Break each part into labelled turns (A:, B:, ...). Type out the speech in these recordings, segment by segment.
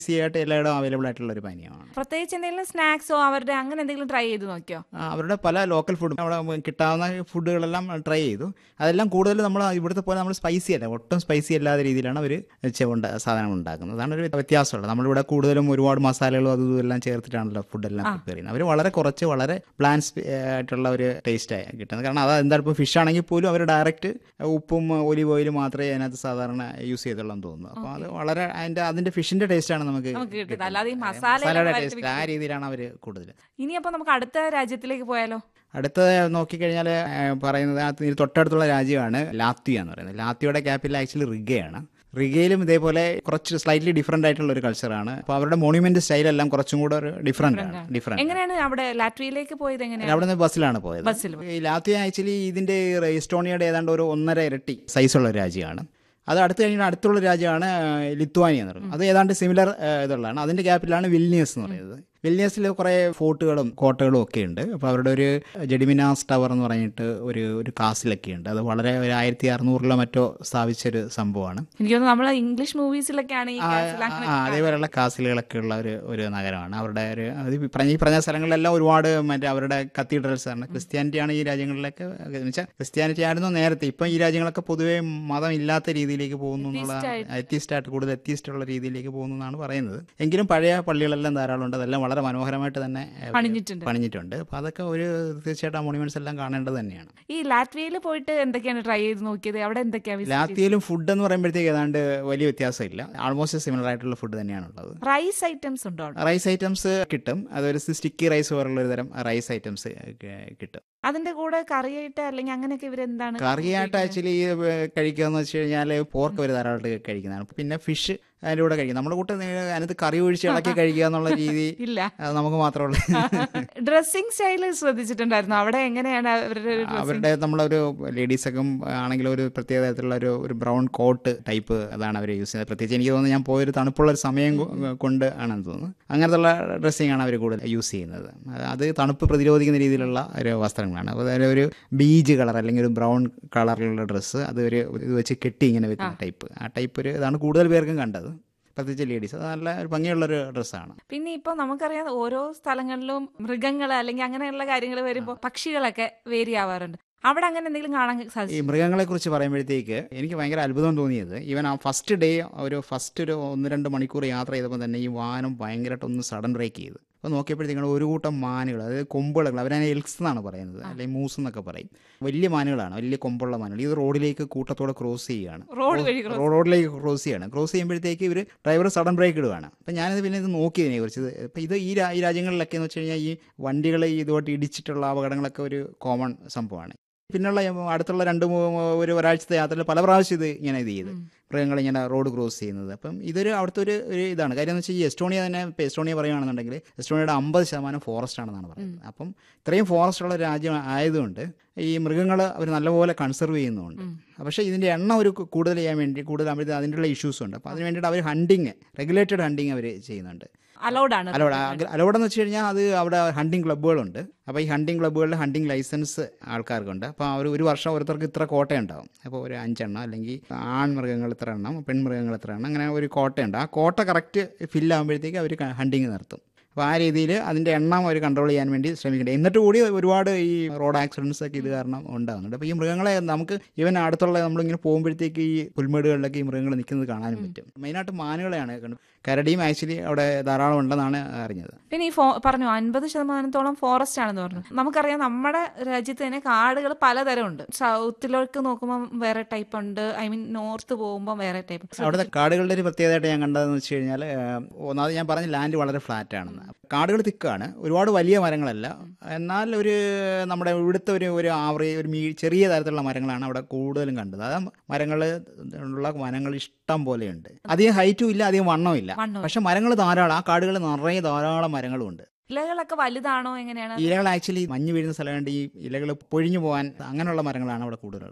A: Easy ആയിട്ട് എല്ലായിടവും available ആയിട്ടുള്ള ഒരു പാനീയമാണ്
B: പ്രത്യേകിച്ച് എന്തെങ്കിലും സ്നാക്സോ അവരുടെ അങ്ങനെ എന്തെങ്കിലും ട്രൈ ചെയ്ത് നോക്കിയോ
A: ആ, അവരുടെ പല ലോക്കൽ ഫുഡ് അവിടെ കിട്ടാവുന്ന ഫുഡുകളെല്ലാം ട്രൈ ചെയ്തു അതെല്ലാം കൂടുതൽ നമ്മൾ ഇവിടുത്തെ പോലെ നമ്മൾ സ്പൈസി അല്ല ഒട്ടും സ്പൈസി അല്ലാത്ത രീതിയിലാണ് അവർ ചെവുണ്ട സാധനങ്ങൾ ഉണ്ടാക്കുന്നത് അതാണ് ഒരു വ്യത്യാസമുള്ളത് നമ്മളിവിടെ കൂടുതലും ഒരുപാട് മസാലകളും അതും ഇതും എല്ലാം ചേർത്തിട്ടാണല്ലോ ഫുഡെല്ലാം പ്രിപ്പയർ ചെയ്യുന്നത് അവർ വളരെ കുറച്ച് വളരെ പ്ലാൻസ് ആയിട്ടുള്ള ഒരു ടേസ്റ്റ് കിട്ടുന്നത് കാരണം അത് എന്താ ഇപ്പോൾ ഫിഷ് ആണെങ്കിൽ പോലും അവർ ഡയറക്റ്റ് ഉപ്പും ഒലിവ് ഓയിലും മാത്രമേ അതിനകത്ത് സാധാരണ യൂസ് ചെയ്തുള്ളൂ തോന്നുന്നു അപ്പോൾ അത് വളരെ അതിൻ്റെ അതിൻ്റെ ഫിഷിൻ്റെ ടേസ്റ്റാണ് നമുക്ക്
B: നമുക്ക് കിട്ടുന്നത്
A: കിട്ടുന്നത്.
B: അല്ലാതെ ഈ
A: അതെ,
B: മസാല
A: മസാലയുടെ ടേസ്റ്റ് ആ രീതിയിലാണ് അവർ കൂടുതൽ
B: ഇനി അപ്പൊ നമുക്ക് അടുത്ത രാജ്യത്തിലേക്ക് പോയാലോ
A: അടുത്ത നോക്കിക്കഴിഞ്ഞാൽ പറയുന്നത് അതിന് ഇതിന് തൊട്ടടുത്തുള്ള രാജ്യമാണ് ലാത്വിയ എന്ന് പറയുന്നത് ലാത്വിയയുടെ ക്യാപിറ്റൽ ആക്ച്വലി റിഗയാണ് റിഗയിലും ഇതേപോലെ കുറച്ച് സ്ലൈറ്റ്ലി ഡിഫറെൻ്റ് ആയിട്ടുള്ള ഒരു കൾച്ചറാണ് അപ്പോൾ അവരുടെ മോണ്യുമെന്റ് സ്റ്റൈലെല്ലാം കുറച്ചും കൂടെ ഒരു ഡിഫറെൻ്റ് ആണ് ഡിഫറെൻ്റ്
B: എങ്ങനെയാണ് അവിടെ ലാറ്റ്വിയയിലേക്ക് പോയത് എങ്ങനെയാണ്
A: അവിടെ നിന്ന് ബസ്സിലാണ് പോയത്
B: ബസ്സിൽ
A: ഈ ലാത്വിയ ആക്ച്വലി ഇതിന്റെ എസ്റ്റോണിയയുടെ ഏതാണ്ട് ഒരു ഒന്നര ഇരട്ടി സൈസുള്ള ഒരു രാജ്യമാണ് അത് അടുത്ത് കഴിഞ്ഞാൽ അടുത്തുള്ള രാജ്യമാണ് ലിത്വാനിയ എന്ന് പറയുന്നത് അത് ഏതാണ്ട് സിമിലർ ഇതുള്ളതാണ് അതിന്റെ ക്യാപിറ്റലാണ് വില്നിയസ് എന്ന് പറയുന്നത് വില്നിയസിൽ കുറേ ഫോർട്ടുകളും കോട്ടകളും ഒക്കെ ഉണ്ട് അപ്പോൾ അവരുടെ ഒരു ജഡിമിനാസ് ടവർ എന്ന് പറഞ്ഞിട്ട് ഒരു ഒരു കാസിലൊക്കെ ഉണ്ട് അത് വളരെ ഒരു ആയിരത്തി അറുന്നൂറിലോ മറ്റോ സ്ഥാപിച്ചൊരു സംഭവമാണ്
B: എനിക്ക് തോന്നുന്നു നമ്മളെ ഇംഗ്ലീഷ് മൂവീസിലൊക്കെയാണ് ഈ castle അങ്ങനെ
A: ആ, അതേപോലെയുള്ള കാസിലുകളൊക്കെ ഉള്ള ഒരു ഒരു നഗരമാണ് അവരുടെ ഒരു അത് ഈ പറഞ്ഞ ഈ പറഞ്ഞ സ്ഥലങ്ങളിലെല്ലാം ഒരുപാട് മറ്റേ അവരുടെ കത്തീഡ്രൽസ് ആണ് ക്രിസ്ത്യാനിറ്റിയാണ് ഈ രാജ്യങ്ങളിലൊക്കെ എന്ന് വെച്ചാൽ ക്രിസ്ത്യാനിറ്റി ആയിരുന്നു നേരത്തെ ഇപ്പം ഈ രാജ്യങ്ങളൊക്കെ പൊതുവേ മതം ഇല്ലാത്ത രീതിയിലേക്ക് പോകുന്നു എന്നുള്ള എത്തിസ്റ്റ് ആയിട്ട് കൂടുതൽ എത്തിസ്റ്റ് ഉള്ള രീതിയിലേക്ക് പോകുന്നു എന്നാണ് പറയുന്നത് എങ്കിലും പഴയ പള്ളികളെല്ലാം ധാരാളം ഉണ്ട് അതെല്ലാം വളരെ മനോഹരമായിട്ട് തന്നെ ഏ,
B: പണിഞ്ഞിട്ടുണ്ട്
A: പണിഞ്ഞിട്ടുണ്ട് അപ്പോൾ അതൊക്കെ ഒരു തീർച്ചയായിട്ടും ആ മോണിമെന്റ്സ് എല്ലാം കാണേണ്ടത് തന്നെയാണ്
B: ഈ ലാറ്റ്വിയയിൽ പോയിട്ട് എന്തൊക്കെയാണ് ട്രൈ ചെയ്ത് നോക്കിയത് അവിടെ എന്തൊക്കെയാ
A: ലാത്തിയിലും ഫുഡ് എന്ന് പറയുമ്പോഴത്തേക്ക് ഏതാണ്ട് വലിയ വ്യത്യാസമില്ല ആൾമോസ്റ്റ് സിമിലർ ആയിട്ടുള്ള ഫുഡ് തന്നെയാണുള്ളത്
B: റൈസ് ഐറ്റംസ് ഉണ്ടോ അവിടെ
A: റൈസ് ഐറ്റംസ് കിട്ടും അതൊരു സ്റ്റിക്കി റൈസ് പോലുള്ള ഒരു തരം റൈസ് ഐറ്റംസ് കിട്ടും
B: അതിന്റെ കൂടെ കറിയായിട്ട് അല്ലെങ്കിൽ അങ്ങനെയൊക്കെ ഇവരെന്താണ്
A: കറിയായിട്ട് ആക്ച്വലി കഴിക്കുക എന്ന് വെച്ച് കഴിഞ്ഞാൽ പോർക്ക് ഒരു ധാരാളമായിട്ട് കഴിക്കുന്നതാണ് പിന്നെ ഫിഷ് അതിൻ്റെ കൂടെ കഴിക്കും നമ്മുടെ കൂട്ടം അതിനകത്ത് കറി ഒഴിച്ച് ഇളക്കി കഴിക്കുക എന്നുള്ള രീതി
B: ഇല്ല
A: അത് നമുക്ക് മാത്രമുള്ള
B: ഡ്രസ്സിംഗ് സ്റ്റൈൽ ശ്രദ്ധിച്ചിട്ടുണ്ടായിരുന്നു അവിടെ എങ്ങനെയാണ് അവരുടെ ഒരു dressing?
A: അവരുടെ നമ്മളൊരു ലേഡീസൊക്കെ ആണെങ്കിൽ ഒരു പ്രത്യേക തരത്തിലുള്ള ഒരു ഒരു ബ്രൗൺ കോട്ട് ടൈപ്പ് അതാണ് അവർ യൂസ് ചെയ്യുന്നത് പ്രത്യേകിച്ച് എനിക്ക് തോന്നുന്നു ഞാൻ പോയൊരു തണുപ്പുള്ള ഒരു സമയം കൊ- കൊണ്ട് ആണെന്ന് തോന്നുന്നു അങ്ങനത്തുള്ള ഡ്രസ്സിംഗ് ആണ് അവർ കൂടുതൽ യൂസ് ചെയ്യുന്നത് അത് അത് തണുപ്പ് പ്രതിരോധിക്കുന്ന രീതിയിലുള്ള ഒരു വസ്ത്രങ്ങളാണ് അപ്പോൾ അതായത് ഒരു ബീജ് കളർ അല്ലെങ്കിൽ ഒരു ബ്രൗൺ കളറിലുള്ള ഡ്രസ്സ് അത് ഒരു ഇത് വെച്ച് കെട്ടി ഇങ്ങനെ വെക്കുന്ന ടൈപ്പ് ആ ടൈപ്പ് ഒരു ഇതാണ് കൂടുതൽ പേർക്കും കണ്ടത് പ്രത്യേകിച്ച് ലേഡീസ് അത് നല്ല ഒരു ഭംഗിയുള്ളൊരു ഡ്രസ്സാണ്
B: പിന്നെ ഇപ്പൊ നമുക്കറിയാം ഓരോ സ്ഥലങ്ങളിലും മൃഗങ്ങൾ അല്ലെങ്കിൽ അങ്ങനെയുള്ള കാര്യങ്ങൾ വരുമ്പോൾ പക്ഷികളൊക്കെ വേരി ആവാറുണ്ട് അവിടെ അങ്ങനെ എന്തെങ്കിലും കാണാൻ
A: ഈ
B: സാധിച്ചു
A: മൃഗങ്ങളെ കുറിച്ച് പറയുമ്പോഴത്തേക്ക് എനിക്ക് ഭയങ്കര അത്ഭുതം തോന്നിയത് ഈവൻ ആ ഫസ്റ്റ് ഡേ ഒരു ഫസ്റ്റ് ഒരു ഒന്ന് രണ്ട് മണിക്കൂർ യാത്ര ചെയ്തപ്പോൾ തന്നെ ഈ വാഹനം ഭയങ്കരമായിട്ട് ഒന്ന് സഡൻ ബ്രേക്ക് ചെയ്തു അപ്പോൾ നോക്കിയപ്പോഴത്തേക്കാണ് ഒരു കൂട്ടം മാനുകൾ അതായത് കൊമ്പുകൾ അവരതിനെ എൽക്സ് എന്നാണ് പറയുന്നത് അല്ലെങ്കിൽ മൂസ് എന്നൊക്കെ പറയും വലിയ മാനുകളാണ് വലിയ കൊമ്പുള്ള മാനുകൾ ഇത് റോഡിലേക്ക് കൂട്ടത്തോടെ ക്രോസ് ചെയ്യുകയാണ്
B: റോഡ് വഴി cross-
A: റോ- റോഡിലേക്ക് ക്രോസ് ചെയ്യാണ് ക്രോസ് ചെയ്യുമ്പോഴത്തേക്ക് ഇവർ ഡ്രൈവർ സഡൻ ബ്രേക്ക് ഇടുവാണ് അപ്പം ഞാനിത് പിന്നെ ഇത് നോക്കി ഇതിനെ കുറിച്ച് അപ്പം ഇത് ഈ രാ- ഈ രാജ്യങ്ങളിലൊക്കെ എന്ന് വെച്ച് കഴിഞ്ഞാൽ ഈ വണ്ടികൾ ഇതുമായിട്ട് ഇടിച്ചിട്ടുള്ള അപകടങ്ങളൊക്കെ ഒരു കോമൺ സംഭവമാണ് പിന്നുള്ള അടുത്തുള്ള രണ്ട് മൂ- ഒരു ഒരാഴ്ചത്തെ യാത്രയിൽ പല പ്രാവശ്യം ഇത് ഇങ്ങനെ ഇത് ചെയ്ത് മൃഗങ്ങൾ ഇങ്ങനെ റോഡ് ക്രോസ് ചെയ്യുന്നത് അപ്പം ഇതൊരു അവിടുത്തെ ഒരു ഒരു ഇതാണ് കാര്യം എന്ന് വെച്ചാൽ ഈ എസ്റ്റോണിയ തന്നെ ഇപ്പോൾ എസ്റ്റോണിയ പറയുകയാണെന്നുണ്ടെങ്കിൽ എസ്റ്റോണിയയുടെ അമ്പത് ശതമാനം ഫോറസ്റ്റ് ആണെന്നാണ് പറയുന്നത് അപ്പം ഇത്രയും ഫോറസ്റ്റ് ഉള്ള രാജ്യം ആയതുകൊണ്ട് ഈ മൃഗങ്ങൾ അവർ നല്ലപോലെ കൺസർവ് ചെയ്യുന്നുണ്ട് പക്ഷേ ഇതിൻ്റെ എണ്ണം ഒരു കു- കൂടുതൽ ചെയ്യാൻ വേണ്ടി കൂടുതലാകുമ്പോഴത്തേക്ക് അതിൻ്റെ ഇഷ്യൂസ് ഉണ്ട് അപ്പോൾ അതിന് വേണ്ടിയിട്ട് അവർ ഹണ്ടിങ് റെഗുലേറ്റഡ് ഹണ്ടിങ് അവർ ചെയ്യുന്നുണ്ട്
B: അലൗഡ് ആണ്
A: അലോഡ് അലോഡ് എന്ന് വെച്ച് കഴിഞ്ഞാൽ അത് അവിടെ ഹണ്ടിങ് ക്ലബ്ബുകളുണ്ട് അപ്പോൾ ഈ ഹണ്ടിങ് ക്ലബ്ബുകളിൽ ഹണ്ടിങ് ലൈസൻസ് ആൾക്കാർക്കുണ്ട് അപ്പോൾ അവർ ഒരു വർഷം ഓരോരുത്തർക്ക് ഇത്ര കോട്ട ഉണ്ടാവും അപ്പോൾ ഒരു അഞ്ചെണ്ണം അല്ലെങ്കിൽ ആൺമൃഗങ്ങൾ ഇത്ര എണ്ണം പെൺമൃഗങ്ങൾ ഇത്ര എണ്ണം അങ്ങനെ ഒരു കോട്ടയുണ്ട് ആ കോട്ട കറക്റ്റ് ഫില്ലാകുമ്പോഴത്തേക്ക് അവർ ഹണ്ടിങ് നിർത്തും അപ്പോൾ ആ രീതിയിൽ അതിൻ്റെ എണ്ണം അവർ കൺട്രോൾ ചെയ്യാൻ വേണ്ടി ശ്രമിക്കുന്നുണ്ട് എന്നിട്ട് കൂടി ഒരുപാട് ഈ റോഡ് ആക്സിഡൻസ് ഒക്കെ ഇത് കാരണം ഉണ്ടാകുന്നുണ്ട് അപ്പോൾ ഈ മൃഗങ്ങളെ നമുക്ക് ഇവൻ അടുത്തുള്ള നമ്മളിങ്ങനെ പോകുമ്പോഴത്തേക്ക് ഈ പുൽമേടുകളിലൊക്കെ ഈ മൃഗങ്ങൾ നിൽക്കുന്നത് കാണാനും പറ്റും മെയിനായിട്ട് മാനുകളെയാണ് കണ്ടു കരടിയും ആക്ച്വലി അവിടെ ധാരാളം ഉണ്ടെന്നാണ് അറിഞ്ഞത്
B: പിന്നെ ഈ ഫോ പറഞ്ഞു അൻപത് ശതമാനത്തോളം ഫോറസ്റ്റ് ആണെന്ന് പറഞ്ഞു നമുക്കറിയാം നമ്മുടെ രാജ്യത്ത് തന്നെ കാടുകൾ പലതരം ഉണ്ട് സൗത്തിലേക്ക് നോക്കുമ്പോൾ വേറെ ടൈപ്പ് ഉണ്ട് ഐ മീൻ നോർത്ത് പോകുമ്പോൾ വേറെ ടൈപ്പ്
A: അവിടുത്തെ കാടുകളുടെ ഒരു പ്രത്യേകതയായിട്ട് ഞാൻ കണ്ടതെന്ന് വെച്ച് കഴിഞ്ഞാൽ ഒന്നാമത് ഞാൻ പറഞ്ഞ ലാൻഡ് വളരെ ഫ്ലാറ്റ് ആണെന്ന് കാടുകൾ തിക്കാണ് ഒരുപാട് വലിയ മരങ്ങളല്ല എന്നാൽ ഒരു നമ്മുടെ ഇവിടുത്തെ ഒരു ഒരു ആവറേജ് ഒരു മീ ചെറിയ തരത്തിലുള്ള മരങ്ങളാണ് അവിടെ കൂടുതലും കണ്ടത് അത് മരങ്ങൾ ഉള്ള വനങ്ങൾ ഇഷ്ടം പോലെയുണ്ട് അധികം ഹൈറ്റും ഇല്ല അധികം വണ്ണവും ഇല്ല
B: വണ്ണവും
A: പക്ഷെ മരങ്ങൾ ധാരാളം ആ കാടുകൾ നിറയെ ധാരാളം മരങ്ങളും ഉണ്ട്
B: ഇലകളൊക്കെ വലുതാണോ എങ്ങനെയാണ്
A: ഇലകൾ ആക്ച്വലി മഞ്ഞ് വീഴുന്ന സ്ഥലമുണ്ട് ഈ ഇലകൾ പൊഴിഞ്ഞു പോകാൻ അങ്ങനെയുള്ള മരങ്ങളാണ് അവിടെ കൂടുതലുള്ളത്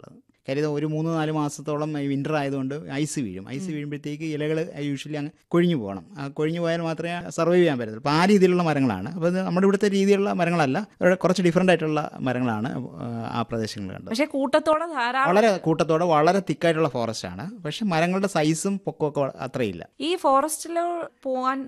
A: കാര്യം ഇത് ഒരു മൂന്ന് നാല് മാസത്തോളം വിൻ്റർ ആയതുകൊണ്ട് ഐസ് വീഴും ഐസ് വീഴുമ്പോഴത്തേക്ക് ഇലകൾ യൂഷ്വലി അങ്ങ് കൊഴിഞ്ഞു പോകണം ആ കൊഴിഞ്ഞു പോയാൽ മാത്രമേ സർവൈവ് ചെയ്യാൻ പറ്റത്തുള്ളൂ അപ്പോൾ ആ രീതിയിലുള്ള മരങ്ങളാണ് അപ്പോൾ ഇത് നമ്മുടെ ഇവിടുത്തെ രീതിയിലുള്ള മരങ്ങളല്ല ഒരു കുറച്ച് ഡിഫറെൻ്റ് ആയിട്ടുള്ള മരങ്ങളാണ് ആ, ആ പ്രദേശങ്ങളിൽ കണ്ടത്
B: പക്ഷെ കൂട്ടത്തോടെ ധാരാളം
A: വളരെ കൂട്ടത്തോടെ വളരെ തിക്കായിട്ടുള്ള ഫോറസ്റ്റ് ആണ് പക്ഷെ മരങ്ങളുടെ സൈസും പൊക്കമൊക്കെ അത്രയില്ല
B: ഈ ഫോറസ്റ്റിൽ പോകാൻ